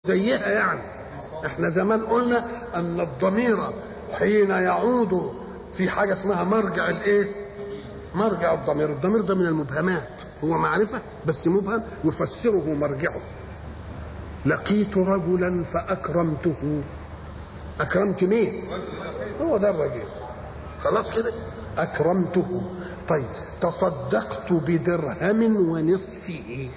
زيها يعني احنا زمان قلنا ان الضمير حين يعود في حاجه اسمها مرجع الايه مرجع الضمير الضمير ده من المبهمات هو معرفه بس مبهم يفسره مرجعه لقيت رجلا فاكرمته اكرمت مين هو ده الرجل خلاص كده اكرمته طيب تصدقت بدرهم ونصفه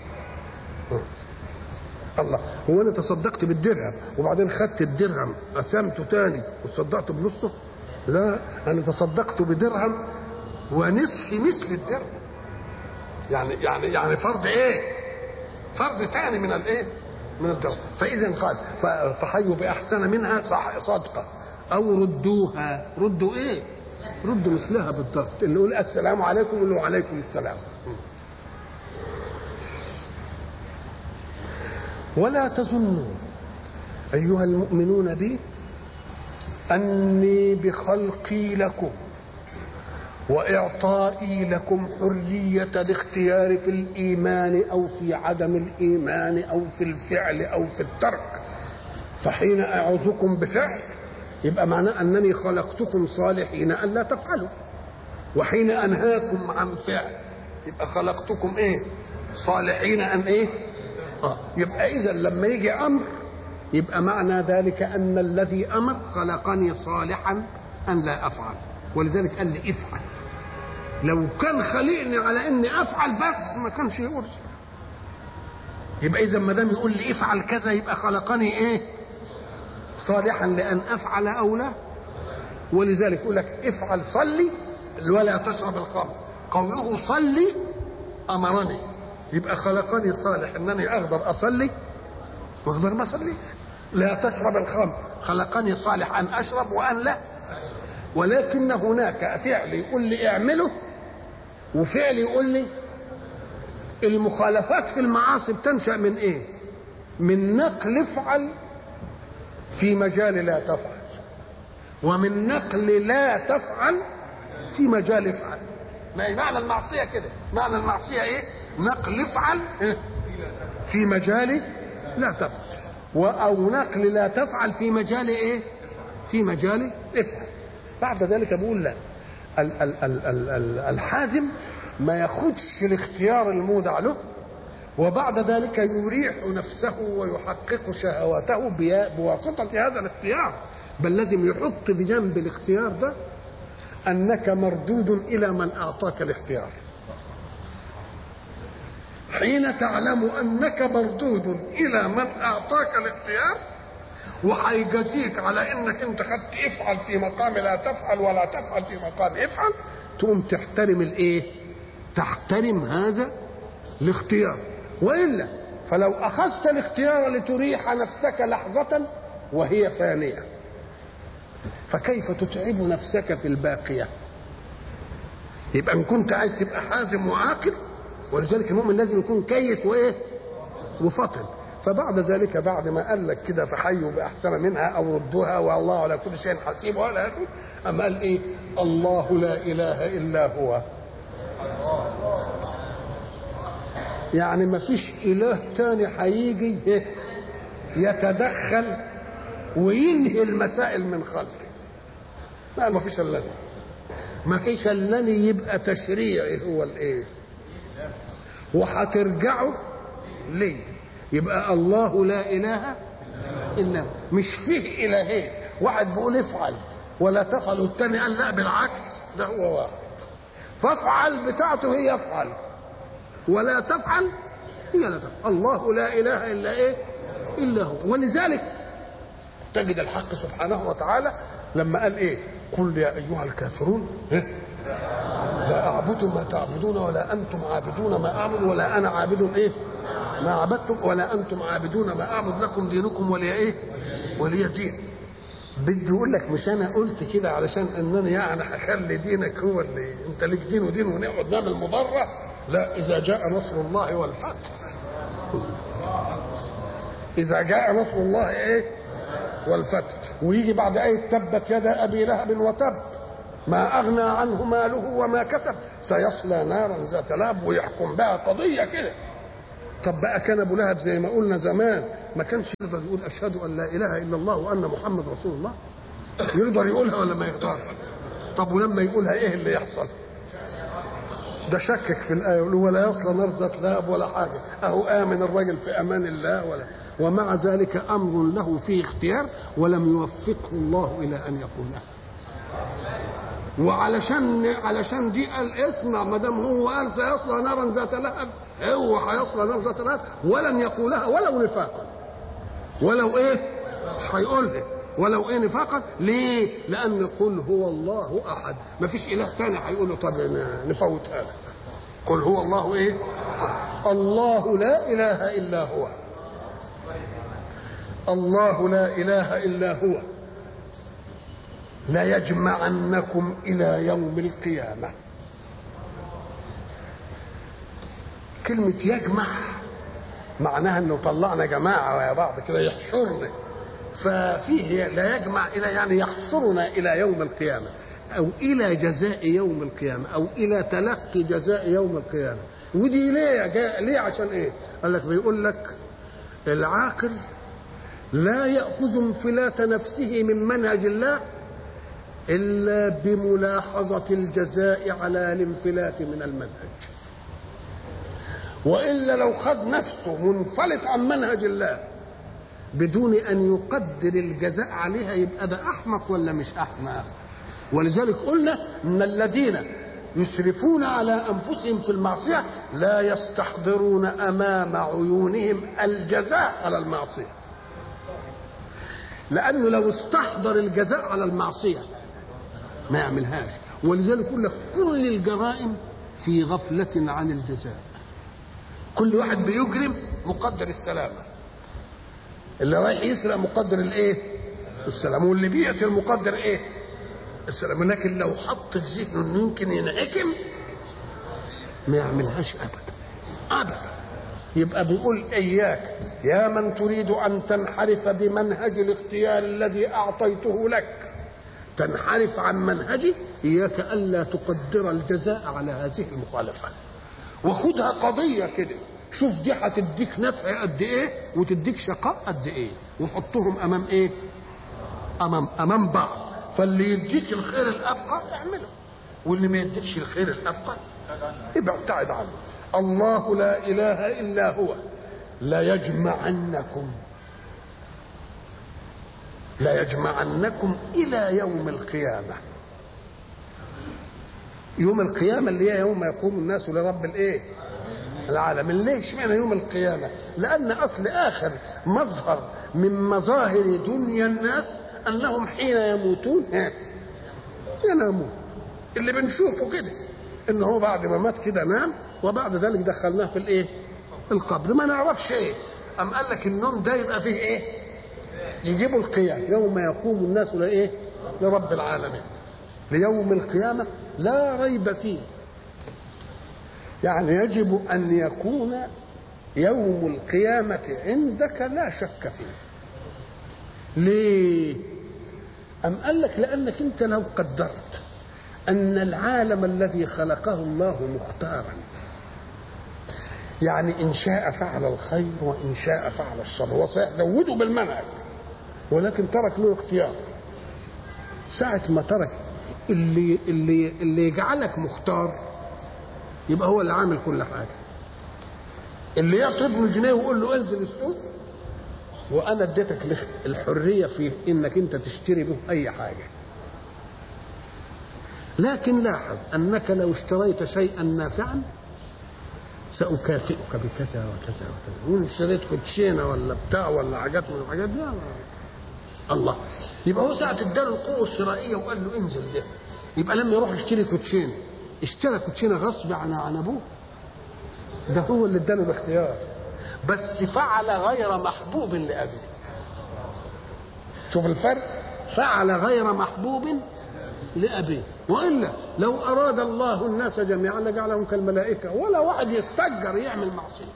الله هو انا تصدقت بالدرهم وبعدين خدت الدرهم قسمته تاني وتصدقت بنصه لا انا تصدقت بدرهم ونصف مثل الدرهم يعني يعني يعني فرض ايه فرض تاني من الايه من الدرهم فاذا قال فحيوا باحسن منها صح صدقه او ردوها ردوا ايه ردوا مثلها بالضبط اللي يقول السلام عليكم اللي وعليكم السلام ولا تظنوا ايها المؤمنون بي اني بخلقي لكم واعطائي لكم حريه الاختيار في الايمان او في عدم الايمان او في الفعل او في الترك فحين اعوذكم بفعل يبقى معناه انني خلقتكم صالحين الا تفعلوا وحين انهاكم عن فعل يبقى خلقتكم ايه صالحين ان ايه آه. يبقى اذا لما يجي امر يبقى معنى ذلك ان الذي امر خلقني صالحا ان لا افعل ولذلك قال لي افعل لو كان خلقني على اني افعل بس ما كانش يقول يبقى اذا ما دام يقول لي افعل كذا يبقى خلقني ايه صالحا لان افعل او لا ولذلك يقول لك افعل صلي ولا تشرب الخمر قوله صلي امرني يبقى خلقني صالح انني اقدر اصلي واقدر ما اصلي لا تشرب الخمر خلقني صالح ان اشرب وان لا ولكن هناك فعل يقول لي اعمله وفعل يقول لي المخالفات في المعاصي بتنشا من ايه من نقل افعل في مجال لا تفعل ومن نقل لا تفعل في مجال افعل ما معنى المعصيه كده معنى المعصيه ايه نقل افعل في مجال لا تفعل او نقل لا تفعل في مجال ايه في مجال افعل بعد ذلك بقول لا ال ال ال ال ال الحازم ما ياخدش الاختيار المودع له وبعد ذلك يريح نفسه ويحقق شهواته بواسطة هذا الاختيار بل لازم يحط بجنب الاختيار ده أنك مردود إلى من أعطاك الاختيار حين تعلم أنك مردود إلى من أعطاك الاختيار وهيجازيك على انك انت خدت افعل في مقام لا تفعل ولا تفعل في مقام افعل تقوم تحترم الايه تحترم هذا الاختيار والا فلو اخذت الاختيار لتريح نفسك لحظه وهي فانيه فكيف تتعب نفسك في الباقيه يبقى ان كنت عايز تبقى حازم وعاقل ولذلك المؤمن لازم يكون كيس وايه وفطن فبعد ذلك بعد ما قال لك كده فحيوا باحسن منها او ردوها والله على كل شيء حسيب ولا اما قال ايه الله لا اله الا هو يعني ما فيش اله تاني هيجي يتدخل وينهي المسائل من خلفه لا ما فيش الا ما فيش الا يبقى تشريعي هو الايه وهترجعوا ليه يبقى الله لا اله الا مش فيه الهين واحد بيقول افعل ولا تفعل والتاني قال لا بالعكس ده هو واحد فافعل بتاعته هي افعل ولا تفعل هي لا تفعل الله لا اله الا ايه الا هو ولذلك تجد الحق سبحانه وتعالى لما قال ايه قل يا ايها الكافرون لا اعبد ما تعبدون ولا انتم عابدون ما اعبد ولا انا عابد ايه ما عبدتم ولا انتم عابدون ما اعبد لكم دينكم ولي ايه ولي دين بدي اقول لك مش انا قلت كده علشان انني يعني هخلي دينك هو اللي انت ليك دين ودين ونقعد نعمل مضره لا اذا جاء نصر الله والفتح اذا جاء نصر الله ايه والفتح ويجي بعد ايه تبت يد ابي لهب وتب ما اغنى عنه ماله وما كسب سيصلى نارا ذات لهب ويحكم بها قضيه كده طب بقى كان ابو لهب زي ما قلنا زمان ما كانش يقدر يقول اشهد ان لا اله الا الله وان محمد رسول الله يقدر يقولها ولا ما يقدر طب ولما يقولها ايه اللي يحصل ده شكك في الايه يقول ولا يصل نرزه لاب ولا حاجه اهو امن الرجل في امان الله ولا ومع ذلك امر له فيه اختيار ولم يوفقه الله الى ان يقولها وعلشان علشان دي قال اسمع ما دام هو قال سيصلى نارا ذات لهب هو هيصلى نارا ذات لهب ولن يقولها ولو نفاقا ولو ايه مش هيقولها ولو ايه نفاقا ليه لان قل هو الله احد ما فيش اله تاني هيقول له طب نفوتها لك قل هو الله ايه الله لا اله الا هو الله لا اله الا هو ليجمعنكم الى يوم القيامه كلمه يجمع معناها انه طلعنا جماعه ويا بعض كده يحشرنا ففيه لا يجمع الى يعني يحصرنا الى يوم القيامه او الى جزاء يوم القيامه او الى تلقي جزاء يوم القيامه ودي ليه جاء ليه عشان ايه قال لك بيقول لك العاقل لا ياخذ انفلات نفسه من منهج الله الا بملاحظه الجزاء على الانفلات من المنهج والا لو خد نفسه منفلت عن منهج الله بدون ان يقدر الجزاء عليها يبقى ده احمق ولا مش احمق ولذلك قلنا ان الذين يسرفون على انفسهم في المعصيه لا يستحضرون امام عيونهم الجزاء على المعصيه لانه لو استحضر الجزاء على المعصيه ما يعملهاش ولذلك يقول لك كل الجرائم في غفله عن الجزاء كل واحد بيجرم مقدر السلامه اللي رايح يسرق مقدر الايه السلام واللي بيقتل مقدر ايه السلام لكن لو حط في ذهنه انه يمكن ينحكم ما يعملهاش ابدا ابدا يبقى بيقول اياك يا من تريد ان تنحرف بمنهج الاختيار الذي اعطيته لك تنحرف عن منهجي اياك الا تقدر الجزاء على هذه المخالفه وخدها قضيه كده شوف دي هتديك نفع قد ايه وتديك شقاء قد ايه وحطهم امام ايه امام امام بعض فاللي يديك الخير الابقى اعمله واللي ما يديكش الخير الابقى ابعد عنه الله لا اله الا هو لا يجمعنكم لا يجمعنكم الى يوم القيامه يوم القيامه اللي هي يوم يقوم الناس لرب الايه العالم ليش معنى يوم القيامة لأن أصل آخر مظهر من مظاهر دنيا الناس أنهم حين يموتون ينامون اللي بنشوفه كده إن هو بعد ما مات كده نام وبعد ذلك دخلناه في الإيه القبر ما نعرفش إيه أم قال لك النوم ده يبقى فيه إيه يجيبوا القيام يوم يقوم الناس لإيه لرب العالمين ليوم القيامة لا ريب فيه يعني يجب ان يكون يوم القيامة عندك لا شك فيه ليه أم قال لك لأنك أنت لو قدرت أن العالم الذي خلقه الله مختارا يعني إن شاء فعل الخير وإن شاء فعل الشر وسيزوده بالمنهج ولكن ترك له اختيار ساعة ما ترك اللي اللي اللي يجعلك مختار يبقى هو اللي عامل كل حاجه اللي يعطي ابنه جنيه ويقول له انزل السوق وانا اديتك الحريه في انك انت تشتري به اي حاجه لكن لاحظ انك لو اشتريت شيئا نافعا ساكافئك بكذا وكذا وكذا وان اشتريت كوتشينه ولا بتاع ولا حاجات من الحاجات دي الله يبقى هو ساعه اداله القوه الشرائيه وقال له انزل ده يبقى لما يروح يشتري كوتشينه اشترى كوتشينه غصب عن عن ابوه ده هو اللي اداله الاختيار بس فعل غير محبوب لابيه شوف الفرق فعل غير محبوب لابيه والا لو اراد الله الناس جميعا لجعلهم كالملائكه ولا واحد يستجر يعمل معصيه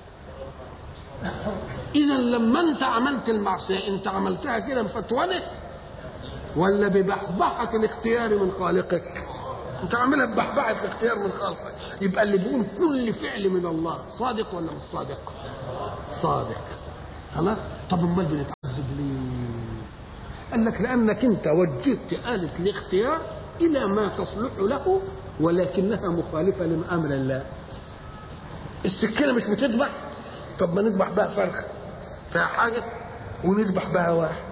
اذا لما انت عملت المعصيه انت عملتها كده بفتوانه ولا ببحبحه الاختيار من خالقك انت عاملها ببحبحه الاختيار من خلقك يبقى اللي بيقول كل فعل من الله صادق ولا مش صادق صادق خلاص طب امال بنتعذب ليه قال لك لانك انت وجهت آلة الاختيار الى ما تصلح له ولكنها مخالفة لأمر الله السكينة مش بتذبح طب ما نذبح بها فرخة فيها حاجة ونذبح بها واحد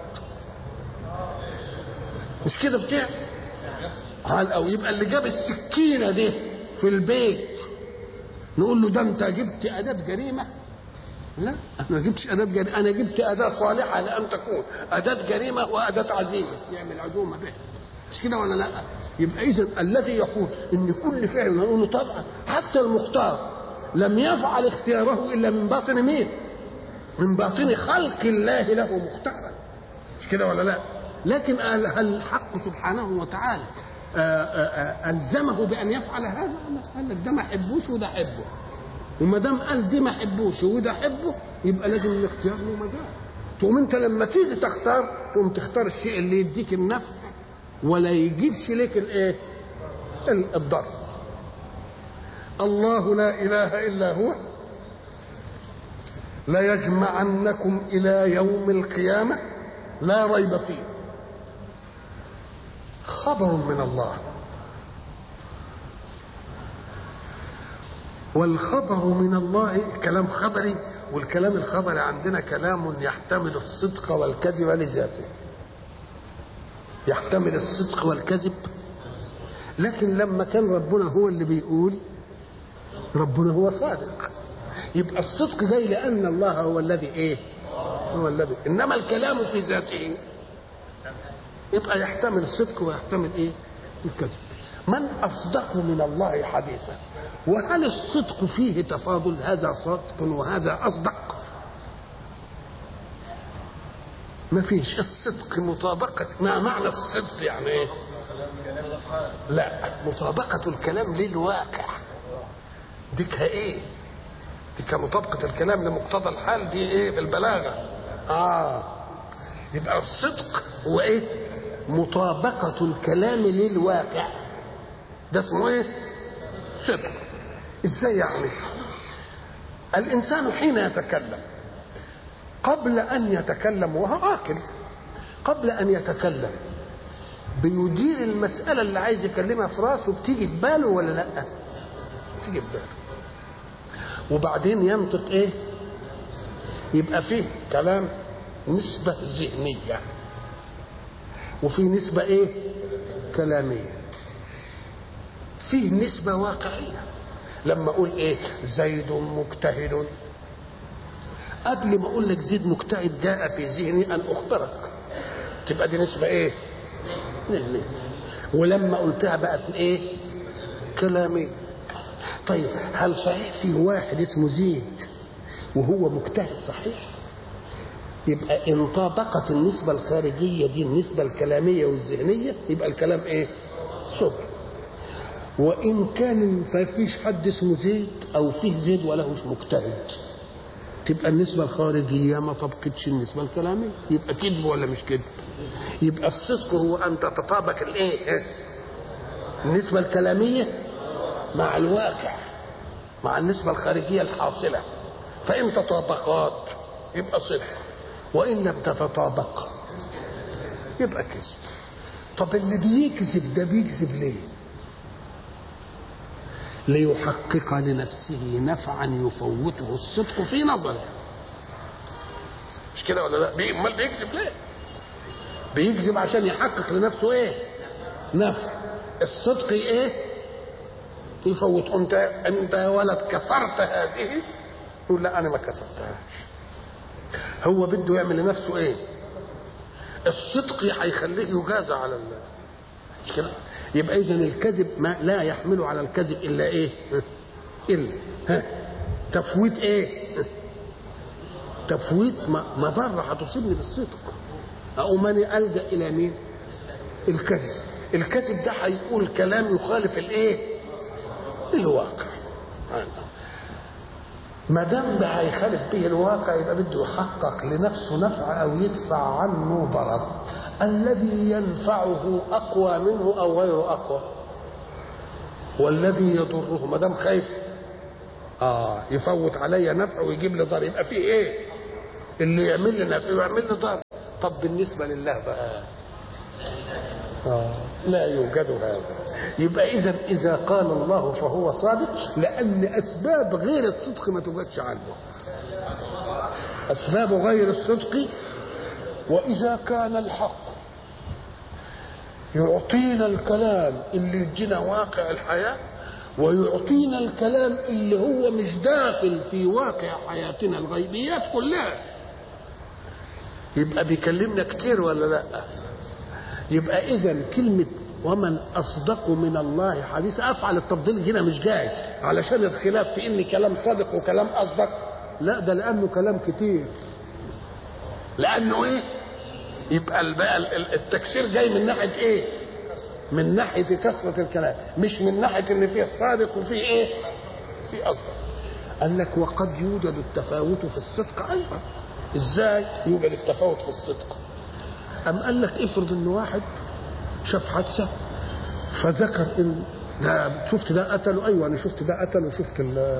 مش كده بتاع على او يبقى اللي جاب السكينة دي في البيت نقول له ده انت جبت أداة جريمة لا انا ما جبتش أداة جريمة انا جبت أداة صالحة لأن تكون أداة جريمة وأداة عزيمة يعمل عزومة بها مش كده ولا لا يبقى اذا الذي يقول ان كل فعل نقول له طبعا حتى المختار لم يفعل اختياره الا من باطن مين من باطن خلق الله له مختارا مش كده ولا لا لكن هل الحق سبحانه وتعالى الزمه بان يفعل هذا قال لك ده ما حبوش وده حبه وما دام قال دي ما حبوش وده حبه يبقى لازم الاختيار له مجال تقوم انت لما تيجي تختار تقوم تختار الشيء اللي يديك النفع ولا يجيبش لك الايه الضر الله لا اله الا هو ليجمعنكم الى يوم القيامه لا ريب فيه خبر من الله والخبر من الله كلام خبري والكلام الخبري عندنا كلام يحتمل الصدق والكذب لذاته يحتمل الصدق والكذب لكن لما كان ربنا هو اللي بيقول ربنا هو صادق يبقى الصدق جاي لان الله هو الذي ايه هو الذي انما الكلام في ذاته يبقى يحتمل الصدق ويحتمل ايه الكذب من اصدق من الله حديثا وهل الصدق فيه تفاضل هذا صدق وهذا اصدق ما فيش الصدق مطابقة ما معنى الصدق يعني ايه لا مطابقة الكلام للواقع دي ايه دي كمطابقة الكلام لمقتضى الحال دي ايه في البلاغة اه يبقى الصدق هو ايه مطابقة الكلام للواقع ده اسمه ايه صدق ازاي يعني الانسان حين يتكلم قبل ان يتكلم وهو عاقل قبل ان يتكلم بيدير المسألة اللي عايز يكلمها في راسه بتيجي في باله ولا لا بتيجي في باله وبعدين ينطق ايه يبقى فيه كلام نسبة ذهنية وفي نسبة ايه كلامية فيه نسبة واقعية لما اقول ايه زيد مجتهد قبل ما اقول لك زيد مجتهد جاء في ذهني ان اخبرك تبقى دي نسبة ايه ذهنية ولما قلتها بقت ايه كلامية طيب هل صحيح في واحد اسمه زيد وهو مجتهد صحيح يبقى ان طابقت النسبة الخارجية دي النسبة الكلامية والذهنية يبقى الكلام ايه صدق وان كان فيش حد اسمه زيد او فيه زيد ولهوش مجتهد تبقى النسبة الخارجية ما طبقتش النسبة الكلامية يبقى كذب ولا مش كذب يبقى الصدق هو ان تتطابق الايه النسبة الكلامية مع الواقع مع النسبة الخارجية الحاصلة فإن تطابقات يبقى صدق وإن لم تتطابق يبقى كذب طب اللي بيكذب ده بيكذب ليه ليحقق لنفسه نفعا يفوته الصدق في نظره مش كده ولا لا بي امال بيكذب ليه بيكذب عشان يحقق لنفسه ايه نفع الصدق ايه يفوت انت انت يا ولد كسرت هذه يقول لا انا ما كسرتهاش هو بده يعمل لنفسه ايه الصدق هيخليه يجازى على الله مش كده يبقى اذا الكذب ما لا يحمل على الكذب الا ايه الا ها تفويت ايه تفويت مضره هتصيبني بالصدق اقوم انا الجا الى مين الكذب الكذب ده هيقول كلام يخالف الايه الواقع ما دام ده هيخالف به الواقع يبقى بده يحقق لنفسه نفع او يدفع عنه ضرر الذي ينفعه اقوى منه او غير اقوى والذي يضره ما دام خايف اه يفوت عليا نفع ويجيب لي ضر يبقى فيه ايه اللي يعمل لي نفع ويعمل لي ضر طب بالنسبه لله بقى آه. لا يوجد هذا يبقى اذا اذا قال الله فهو صادق لان اسباب غير الصدق ما توجدش عنه اسباب غير الصدق واذا كان الحق يعطينا الكلام اللي يدينا واقع الحياه ويعطينا الكلام اللي هو مش داخل في واقع حياتنا الغيبيات كلها يبقى بيكلمنا كتير ولا لا يبقى اذا كلمه ومن اصدق من الله حديثا افعل التفضيل هنا مش جاي علشان الخلاف في ان كلام صادق وكلام اصدق لا ده لانه كلام كتير لانه ايه يبقى بقى التكسير جاي من ناحيه ايه من ناحيه كثره الكلام مش من ناحيه ان فيه صادق وفيه ايه في اصدق قال لك وقد يوجد التفاوت في الصدق ايضا ازاي يوجد التفاوت في الصدق أم قال لك افرض ان واحد شاف حادثة فذكر ان ده شفت ده قتله ايوه انا شفت ده قتله وشفت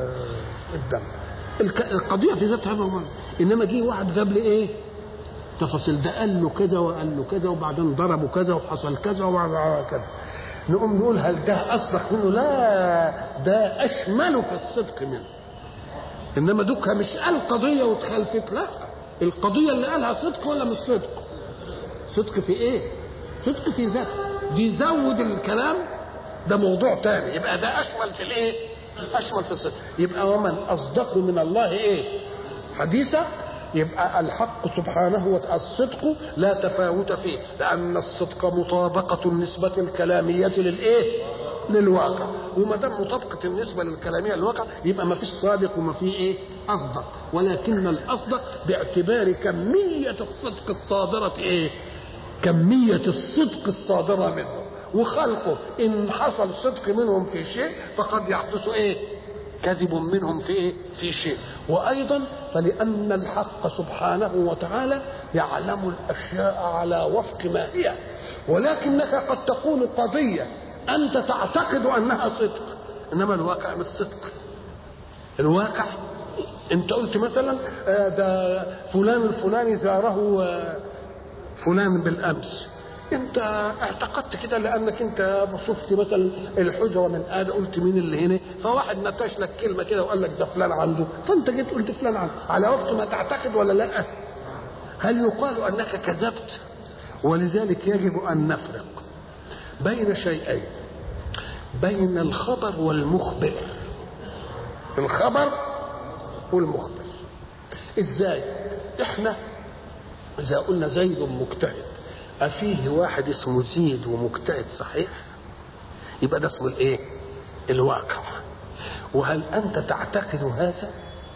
الدم القضية في ذاتها مرة انما جه واحد جاب لي ايه تفاصيل ده قال له كذا وقال له كذا وبعدين ضربه كذا وحصل كذا وبعدين كذا نقوم نقول هل ده اصدق منه لا ده اشمله في الصدق منه انما دوكها مش قال قضيه واتخلفت لا القضيه اللي قالها صدق ولا مش صدق صدق في ايه صدق في ذاته دي زود الكلام ده موضوع تاني يبقى ده اشمل في الايه اشمل في الصدق يبقى ومن اصدق من الله ايه حديثا يبقى الحق سبحانه وتعالى الصدق لا تفاوت فيه لان الصدق مطابقه النسبه الكلاميه للايه للواقع وما دام مطابقه النسبه للكلاميه للواقع يبقى ما فيش صادق وما فيه ايه اصدق ولكن الاصدق باعتبار كميه الصدق الصادره ايه كميه الصدق الصادره منه وخلقه ان حصل صدق منهم في شيء فقد يحدث ايه كذب منهم في ايه في شيء وايضا فلان الحق سبحانه وتعالى يعلم الاشياء على وفق ما هي ولكنك قد تقول قضيه انت تعتقد انها صدق انما الواقع مش صدق الواقع انت قلت مثلا ده فلان الفلاني زاره فلان بالامس انت اعتقدت كده لانك انت شفت مثلا الحجره من ادى قلت مين اللي هنا فواحد نتاش لك كلمه كده وقال لك ده فلان عنده فانت جيت قلت فلان عنده على وفق ما تعتقد ولا لا هل يقال انك كذبت ولذلك يجب ان نفرق بين شيئين بين الخبر والمخبر الخبر والمخبر ازاي احنا اذا قلنا زيد مجتهد أفيه واحد اسمه زيد ومجتهد صحيح يبقى ده اسمه الايه الواقع وهل انت تعتقد هذا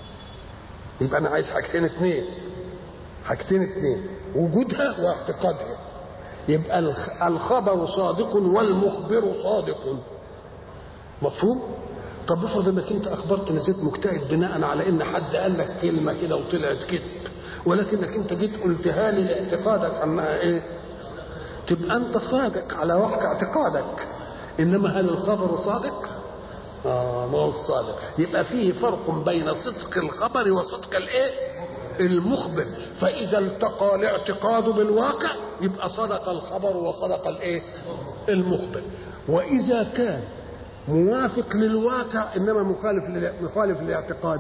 يبقى انا عايز حاجتين اثنين حاجتين اثنين وجودها واعتقادها يبقى الخبر صادق والمخبر صادق مفهوم طب افرض انك انت اخبرت ان زيد مجتهد بناء على ان حد قال لك كلمه كده وطلعت كذب ولكنك انت جيت قلتها لي لاعتقادك انها ايه تبقى انت صادق على وفق اعتقادك انما هل الخبر صادق اه ما هو الصادق يبقى فيه فرق بين صدق الخبر وصدق الايه المخبر فاذا التقى الاعتقاد بالواقع يبقى صدق الخبر وصدق الايه المخبر واذا كان موافق للواقع انما مخالف مخالف للاعتقاد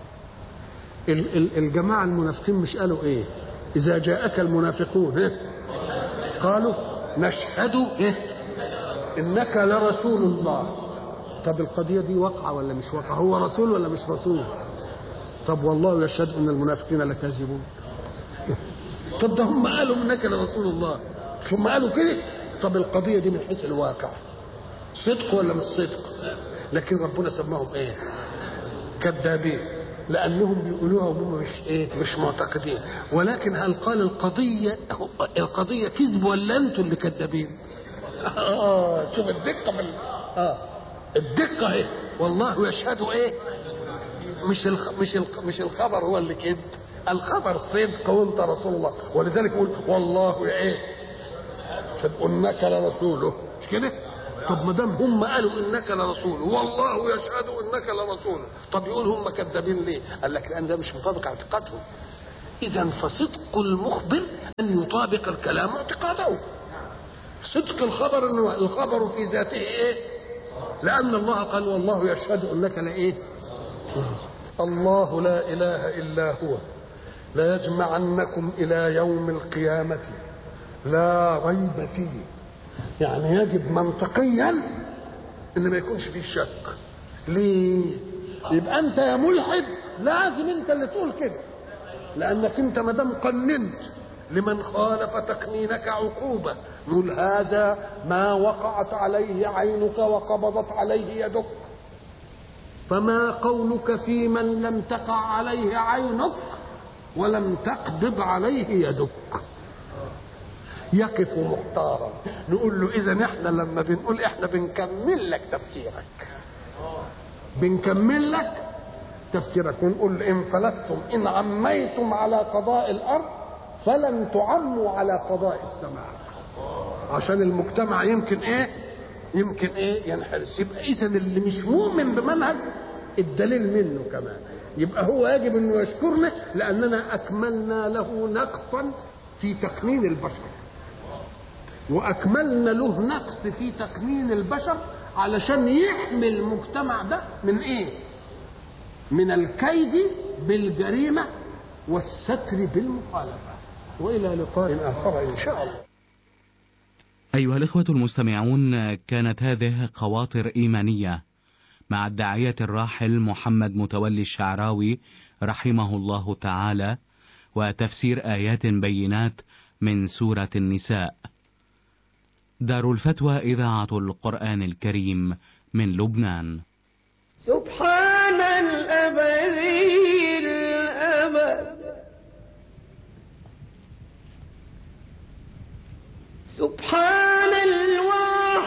الجماعه المنافقين مش قالوا ايه اذا جاءك المنافقون قالوا نشهد انك لرسول الله طب القضيه دي واقعه ولا مش واقعه هو رسول ولا مش رسول طب والله يشهد ان المنافقين لكاذبون طب ده هم قالوا انك لرسول الله ثم قالوا كده طب القضيه دي من حيث الواقع صدق ولا مش صدق لكن ربنا سماهم ايه كذابين لانهم بيقولوها وهم مش ايه مش معتقدين ولكن هل قال القضيه القضيه كذب ولا انتوا اللي كذابين اه شوف الدقه في اه الدقه اهي والله يشهد ايه مش الخ... مش الخ... مش الخبر هو اللي كذب الخبر صدق وانت رسول الله ولذلك يقول والله ايه انك لرسوله مش كده طب ما دام هم قالوا انك لرسول والله يشهد انك لرسول طب يقول هم كذابين ليه قال لك لان ده مش مطابق اعتقادهم اذا فصدق المخبر ان يطابق الكلام اعتقاده صدق الخبر انه الخبر في ذاته ايه لان الله قال والله يشهد انك لايه الله لا اله الا هو ليجمعنكم الى يوم القيامه لا ريب فيه يعني يجب منطقيا ان ما يكونش فيه شك ليه يبقى انت يا ملحد لازم انت اللي تقول كده لانك انت ما دام قننت لمن خالف تقنينك عقوبه نقول هذا ما وقعت عليه عينك وقبضت عليه يدك فما قولك في من لم تقع عليه عينك ولم تقبض عليه يدك يقف محتارا نقول له اذا احنا لما بنقول احنا بنكمل لك تفسيرك بنكمل لك تفسيرك ونقول ان فلتتم ان عميتم على قضاء الارض فلن تعموا على قضاء السماء عشان المجتمع يمكن ايه يمكن ايه ينحرس يبقى اذا اللي مش مؤمن بمنهج الدليل منه كمان يبقى هو يجب انه يشكرنا لاننا اكملنا له نقصا في تقنين البشر واكملنا له نقص في تقنين البشر علشان يحمي المجتمع ده من ايه من الكيد بالجريمه والستر بالمخالفه والى لقاء اخر ان شاء الله أيها الإخوة المستمعون كانت هذه خواطر إيمانية مع الداعية الراحل محمد متولي الشعراوي رحمه الله تعالى وتفسير آيات بينات من سورة النساء دار الفتوى إذاعة القرآن الكريم من لبنان سبحان الأبدي الأبد سبحان